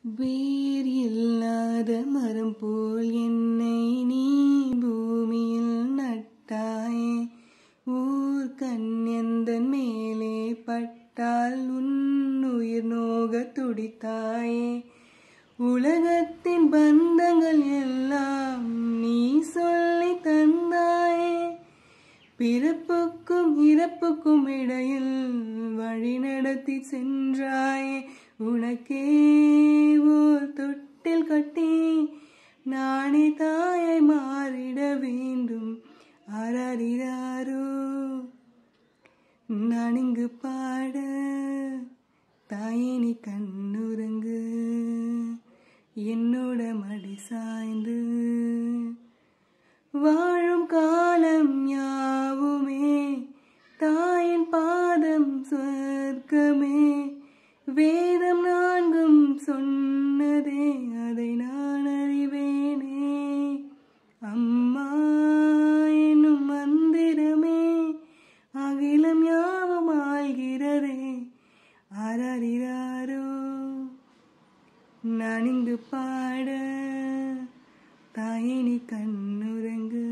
வேர் இல்லாத மரம் போல் என்னை நீ பூமியில் நட்டாயே ஊர் கண்யந்தன் மேலே பட்டால் உன் உயிர் நோக துடித்தாயே உலகத்தின் பந்தங்கள் எல்லாம் நீ சொல்லி தந்தாயே பிறப்புக்கும் இறப்புக்கும் இடையில் வழி நடத்தி சென்றாயே உனக்கே ஓர் தொட்டில் கட்டி நானே தாயை மாறிட வேண்டும் ஆராரிராரோ நான் இங்கு பாட தாயே நீ கண்ணுறங்கு என்னோட மடி சாய்ந்து வாழும் காலம் யாவுமே தாயின் பாதம் சொர்க்கமே வேதம் நான்கும் சொன்னதே அதை நான் அறிவேனே அம்மா என்னும் மந்திரமே அகிலம் யாவும் ஆள்கிறதே ஆராரிராரோ நான் இங்கு பாட தாயினி கண்ணுறங்கு